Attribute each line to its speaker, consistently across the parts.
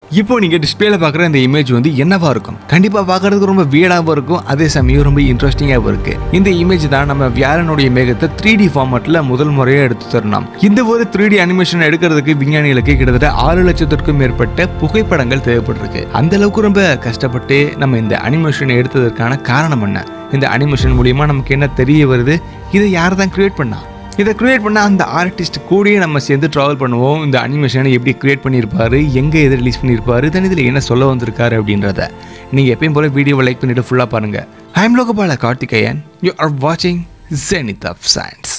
Speaker 1: இப்போ நீங்க டிஸ்பிளேல பார்க்குற இந்த இமேஜ் வந்து என்னவா இருக்கும் கண்டிப்பா பார்க்கறதுக்கு ரொம்ப வியடாகவும் இருக்கும் அதே சமயம் ரொம்ப இன்ட்ரெஸ்டிங்காகவும் இருக்கு இந்த இமேஜ் தான் நம்ம வியாழனுடைய மேகத்தை த்ரீ டி ஃபார்மேட்ல முதல் முறையாக எடுத்து தரணும் இந்த ஒரு த்ரீ டி அனிமேஷன் எடுக்கிறதுக்கு விஞ்ஞானிகளுக்கு கிட்டத்தட்ட ஆறு லட்சத்திற்கும் மேற்பட்ட புகைப்படங்கள் தேவைப்பட்டிருக்கு அந்த அளவுக்கு ரொம்ப கஷ்டப்பட்டு நம்ம இந்த அனிமேஷன் எடுத்ததற்கான காரணம் என்ன இந்த அனிமேஷன் மூலியமா நமக்கு என்ன தெரிய வருது இதை யார் தான் கிரியேட் பண்ணா இதை கிரியேட் பண்ண அந்த ஆர்டிஸ்ட் கூடயே நம்ம சேர்ந்து ட்ராவல் பண்ணுவோம் இந்த அனிமேஷனை எப்படி கிரியேட் பண்ணியிருப்பாரு எங்கே எது ரிலீஸ் பண்ணியிருப்பாரு தென் இதில் என்ன சொல்ல வந்திருக்காரு அப்படின்றத நீங்கள் எப்பயும் போல வீடியோவை லைக் பண்ணிட்டு ஃபுல்லாக பாருங்க I'm Lokapala Karthikeyan you are வாட்சிங் ஜெனித் ஆஃப் சயின்ஸ்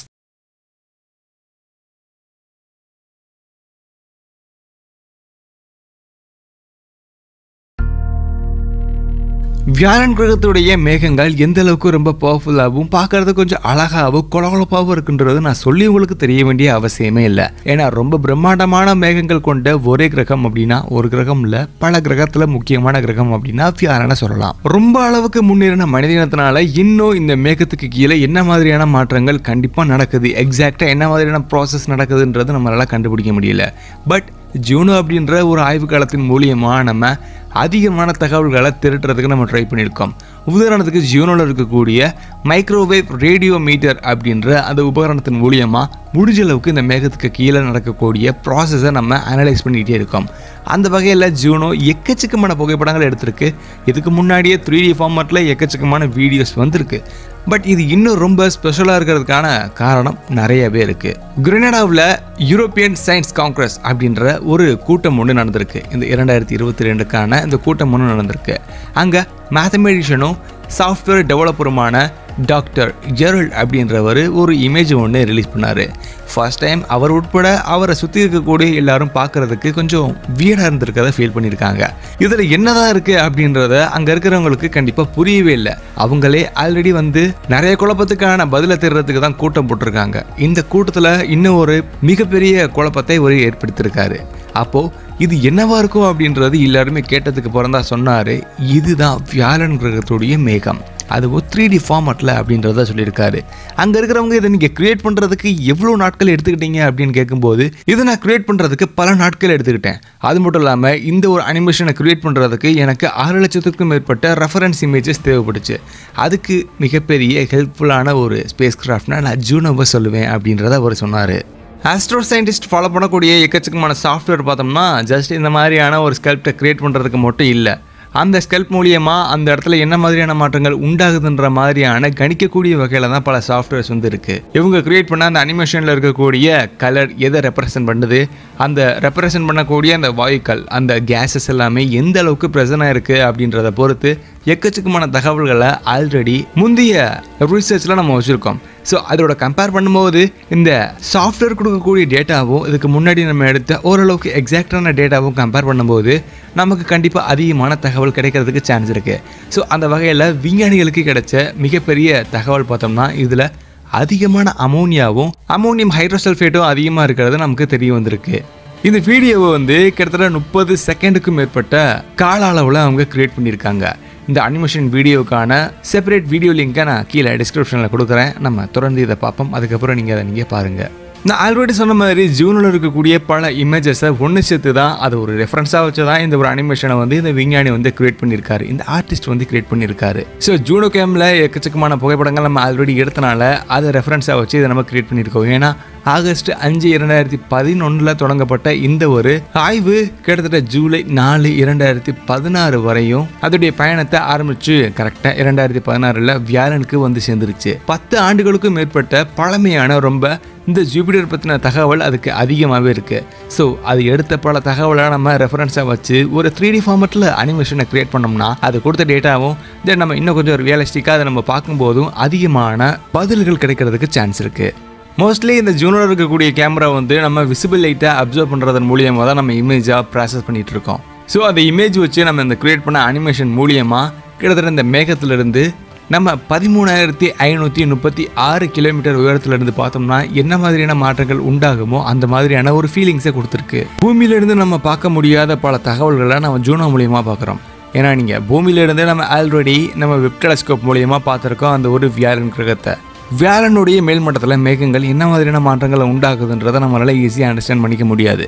Speaker 1: வியாழன் கிரகத்துடைய மேகங்கள் எந்த அளவுக்கு ரொம்ப பவர்ஃபுல்லாகவும் பார்க்கறது கொஞ்சம் அழகாகவும் கொலகொலப்பாகவும் இருக்குன்றது நான் சொல்லி உங்களுக்கு தெரிய வேண்டிய அவசியமே இல்லை ஏன்னா ரொம்ப பிரம்மாண்டமான மேகங்கள் கொண்ட ஒரே கிரகம் அப்படின்னா ஒரு கிரகம் இல்ல பல கிரகத்துல முக்கியமான கிரகம் அப்படின்னா வியாழனை சொல்லலாம் ரொம்ப அளவுக்கு முன்னேறின மனித இனத்தினால இன்னும் இந்த மேகத்துக்கு கீழே என்ன மாதிரியான மாற்றங்கள் கண்டிப்பா நடக்குது எக்ஸாக்டா என்ன மாதிரியான ப்ராசஸ் நடக்குதுன்றது நம்மளால கண்டுபிடிக்க முடியல பட் ஜூனோ அப்படின்ற ஒரு ஆய்வு காலத்தின் மூலியமா நம்ம அதிகமான தகவல்களை திரட்டுறதுக்கு நம்ம ட்ரை பண்ணியிருக்கோம் உதாரணத்துக்கு ஜியோனோவில் இருக்கக்கூடிய மைக்ரோவேவ் ரேடியோ மீட்டர் அப்படின்ற அந்த உபகரணத்தின் மூலியமா முடிஞ்ச அளவுக்கு இந்த மேகத்துக்கு கீழே நடக்கக்கூடிய ப்ராசஸை நம்ம அனலைஸ் பண்ணிக்கிட்டே இருக்கோம் அந்த வகையில் ஜூனோ எக்கச்சக்கமான புகைப்படங்கள் எடுத்திருக்கு இதுக்கு முன்னாடியே த்ரீ டி ஃபார்மேட்டில் எக்கச்சக்கமான வீடியோஸ் வந்திருக்கு பட் இது இன்னும் ரொம்ப ஸ்பெஷலாக இருக்கிறதுக்கான காரணம் நிறையவே இருக்கு கிரனடாவில் யூரோப்பியன் சயின்ஸ் காங்கிரஸ் அப்படின்ற ஒரு கூட்டம் ஒன்று நடந்திருக்கு இந்த இரண்டாயிரத்தி இருபத்தி ரெண்டுக்கான இந்த கூட்டம் ஒன்று நடந்திருக்கு அங்கே மேத்தமெட்டிஷனும் சாஃப்ட்வேர் டெவலப்பருமான டாக்டர் ஜெரல் அப்படின்றவர் ஒரு இமேஜ் ஒன்று ரிலீஸ் பண்ணார் ஃபர்ஸ்ட் டைம் அவர் உட்பட அவரை சுற்றி இருக்கக்கூடிய எல்லாரும் பார்க்கறதுக்கு கொஞ்சம் வியடாக இருந்திருக்கதை ஃபீல் பண்ணியிருக்காங்க இதில் என்னதான் இருக்குது அப்படின்றத அங்கே இருக்கிறவங்களுக்கு கண்டிப்பாக புரியவே இல்லை அவங்களே ஆல்ரெடி வந்து நிறைய குழப்பத்துக்கான பதிலை தேடுறதுக்கு தான் கூட்டம் போட்டிருக்காங்க இந்த கூட்டத்தில் இன்னும் ஒரு மிகப்பெரிய குழப்பத்தை ஒரு ஏற்படுத்தியிருக்காரு அப்போ இது என்னவா இருக்கும் அப்படின்றது எல்லாருமே கேட்டதுக்கு பிறந்தா சொன்னாரு இதுதான் வியாழன் கிரகத்துடைய மேகம் அதுவும் த்ரீ டி ஃபார்மட்டில் அப்படின்றத சொல்லியிருக்காரு அங்கே இருக்கிறவங்க இதை நீங்கள் கிரியேட் பண்ணுறதுக்கு எவ்வளோ நாட்கள் எடுத்துக்கிட்டீங்க அப்படின்னு கேட்கும்போது இதை நான் கிரியேட் பண்ணுறதுக்கு பல நாட்கள் எடுத்துக்கிட்டேன் அது மட்டும் இல்லாமல் இந்த ஒரு அனிமேஷனை கிரியேட் பண்ணுறதுக்கு எனக்கு ஆறு லட்சத்துக்கும் மேற்பட்ட ரெஃபரன்ஸ் இமேஜஸ் தேவைப்பட்டுச்சு அதுக்கு மிகப்பெரிய ஹெல்ப்ஃபுல்லான ஒரு ஸ்பேஸ் கிராஃப்ட்னா நான் ஜூனோவை சொல்லுவேன் அப்படின்றத அவர் சொன்னார் ஆஸ்ட்ரோ சயின்டிஸ்ட் ஃபாலோ பண்ணக்கூடிய எக்கச்சக்கமான சாஃப்ட்வேர் பார்த்தோம்னா ஜஸ்ட் இந்த மாதிரியான ஒரு ஸ்கல்ப்டை கிரியேட் பண்ணுறதுக்கு மட்டும் இல்லை அந்த ஸ்கல்ப் மூலியமாக அந்த இடத்துல என்ன மாதிரியான மாற்றங்கள் உண்டாகுதுன்ற மாதிரியான கணிக்கக்கூடிய வகையில் தான் பல சாஃப்ட்வேர்ஸ் வந்து இருக்குது இவங்க கிரியேட் பண்ண அந்த அனிமேஷனில் இருக்கக்கூடிய கலர் எதை ரெப்ரசன்ட் பண்ணுது அந்த ரெப்ரசன்ட் பண்ணக்கூடிய அந்த வாயுக்கள் அந்த கேஸஸ் எல்லாமே எந்த அளவுக்கு ப்ரெசனாக இருக்குது அப்படின்றத பொறுத்து எக்கச்சக்கமான தகவல்களை ஆல்ரெடி முந்தைய ரிசர்ச்சில் நம்ம வச்சுருக்கோம் ஸோ அதோட கம்பேர் பண்ணும்போது இந்த சாஃப்ட்வேர் கொடுக்கக்கூடிய டேட்டாவும் இதுக்கு முன்னாடி நம்ம எடுத்த ஓரளவுக்கு எக்ஸாக்டான டேட்டாவும் கம்பேர் பண்ணும்போது நமக்கு கண்டிப்பாக அதிகமான தகவல் கிடைக்கிறதுக்கு சான்ஸ் இருக்குது ஸோ அந்த வகையில் விஞ்ஞானிகளுக்கு கிடைச்ச மிகப்பெரிய தகவல் பார்த்தோம்னா இதில் அதிகமான அமோனியாவும் அமோனியம் ஹைட்ரோசல்ஃபேட்டும் அதிகமாக இருக்கிறது நமக்கு தெரிய வந்திருக்கு இந்த வீடியோவை வந்து கிட்டத்தட்ட முப்பது செகண்டுக்கும் மேற்பட்ட கால அளவில் அவங்க கிரியேட் பண்ணியிருக்காங்க இந்த அனிமேஷன் வீடியோக்கான செப்பரேட் வீடியோ லிங்கை நான் கீழே டிஸ்கிரிப்ஷனில் கொடுக்குறேன் நம்ம தொடர்ந்து இதை பார்ப்போம் அதுக்கப்புறம் நீங்கள் அதை நீங்கள் பாருங்கள் நான் ஆல்ரெடி சொன்ன மாதிரி ஜூனில் இருக்கக்கூடிய பல இமேஜஸை ஒன்று சேர்த்து தான் அது ஒரு ரெஃபரன்ஸாக வச்சு தான் இந்த ஒரு அனிமேஷனை வந்து இந்த விஞ்ஞானி வந்து கிரியேட் பண்ணியிருக்காரு இந்த ஆர்டிஸ்ட் வந்து கிரியேட் பண்ணியிருக்காரு ஸோ ஜூனோ கேமில் எக்கச்சக்கமான புகைப்படங்கள் நம்ம ஆல்ரெடி எடுத்தனால அதை ரெஃபரன்ஸாக வச்சு இதை நம்ம கிரியேட் பண்ணியிருக்கோம் ஏன்னா ஆகஸ்ட் அஞ்சு இரண்டாயிரத்தி பதினொன்றில் தொடங்கப்பட்ட இந்த ஒரு ஆய்வு கிட்டத்தட்ட ஜூலை நாலு இரண்டாயிரத்தி பதினாறு வரையும் அதோடைய பயணத்தை ஆரம்பிச்சு கரெக்டாக இரண்டாயிரத்தி பதினாறில் வியாழனுக்கு வந்து சேர்ந்துருச்சு பத்து ஆண்டுகளுக்கும் மேற்பட்ட பழமையான ரொம்ப இந்த ஜூபிட்டர் பற்றின தகவல் அதுக்கு அதிகமாகவே இருக்குது ஸோ அது எடுத்த பல தகவலை நம்ம ரெஃபரன்ஸாக வச்சு ஒரு த்ரீ டி ஃபார்மெட்டில் அனிமேஷனை க்ரியேட் பண்ணோம்னா அது கொடுத்த டேட்டாவும் தென் நம்ம இன்னும் கொஞ்சம் ரியலிஸ்டிக்காக அதை நம்ம பார்க்கும்போதும் அதிகமான பதில்கள் கிடைக்கிறதுக்கு சான்ஸ் இருக்குது மோஸ்ட்லி இந்த ஜூனில் இருக்கக்கூடிய கேமரா வந்து நம்ம விசிபிள் லைட்டை அப்சர்வ் பண்ணுறதன் மூலியமாக தான் நம்ம இமேஜாக ப்ராசஸ் பண்ணிகிட்டு இருக்கோம் ஸோ அந்த இமேஜ் வச்சு நம்ம இந்த க்ரியேட் பண்ண அனிமேஷன் மூலியமாக கிட்டத்தட்ட இந்த மேகத்திலிருந்து நம்ம பதிமூணாயிரத்தி ஐநூற்றி முப்பத்தி ஆறு கிலோமீட்டர் உயரத்துலேருந்து பார்த்தோம்னா என்ன மாதிரியான மாற்றங்கள் உண்டாகுமோ அந்த மாதிரியான ஒரு ஃபீலிங்ஸை கொடுத்துருக்கு பூமியிலிருந்து நம்ம பார்க்க முடியாத பல தகவல்களை நம்ம ஜூனோ மூலியமாக பார்க்குறோம் ஏன்னா நீங்கள் பூமியிலிருந்து நம்ம ஆல்ரெடி நம்ம வெப் டெலஸ்கோப் மூலியமாக பார்த்துருக்கோம் அந்த ஒரு வியாழன் கிரகத்தை வியாழனுடைய மேல்மட்டத்தில் மேகங்கள் என்ன மாதிரியான மாற்றங்களை உண்டாகுதுன்றதை நம்மளால் ஈஸியாக அண்டர்ஸ்டாண்ட் பண்ணிக்க முடியாது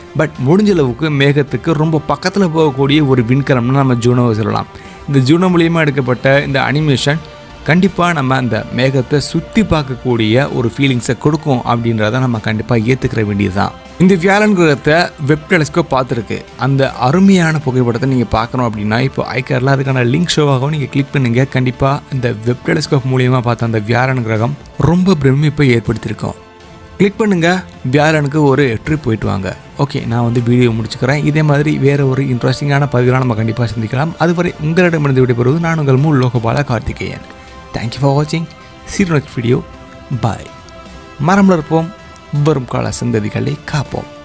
Speaker 1: பட் முடிஞ்ச அளவுக்கு மேகத்துக்கு ரொம்ப பக்கத்தில் போகக்கூடிய ஒரு விண்கலம்னு நம்ம ஜூனோவை சொல்லலாம் இந்த ஜூனோ மூலியமாக எடுக்கப்பட்ட இந்த அனிமேஷன் கண்டிப்பாக நம்ம அந்த மேகத்தை சுற்றி பார்க்கக்கூடிய ஒரு ஃபீலிங்ஸை கொடுக்கும் அப்படின்றத நம்ம கண்டிப்பாக ஏற்றுக்கிற வேண்டியது தான் இந்த வியாழன் கிரகத்தை வெப் டெலிஸ்கோப் பார்த்துருக்கு அந்த அருமையான புகைப்படத்தை நீங்கள் பார்க்கணும் அப்படின்னா இப்போ ஐக்காரில் அதுக்கான லிங்க் ஷோவாகவும் நீங்கள் கிளிக் பண்ணுங்க கண்டிப்பாக இந்த வெப் டெலிஸ்கோப் மூலியமாக பார்த்த அந்த வியாழன் கிரகம் ரொம்ப பிரமிப்பை ஏற்படுத்தியிருக்கோம் கிளிக் பண்ணுங்க வியாழனுக்கு ஒரு ட்ரிப் போயிட்டு வாங்க ஓகே நான் வந்து வீடியோ முடிச்சுக்கிறேன் இதே மாதிரி வேற ஒரு இன்ட்ரெஸ்டிங்கான பதிவுலாம் நம்ம கண்டிப்பாக சந்திக்கலாம் அதுவரை உங்களிடமிருந்து விடைபெறுவது நான் உங்கள் மூல் லோகபால கார்த்திகேயன் தேங்க்யூ ஃபார் வாட்சிங் சீரோ நெக்ஸ்ட் வீடியோ பாய் மரம் இருப்போம் வரும் கால சந்ததிகளை காப்போம்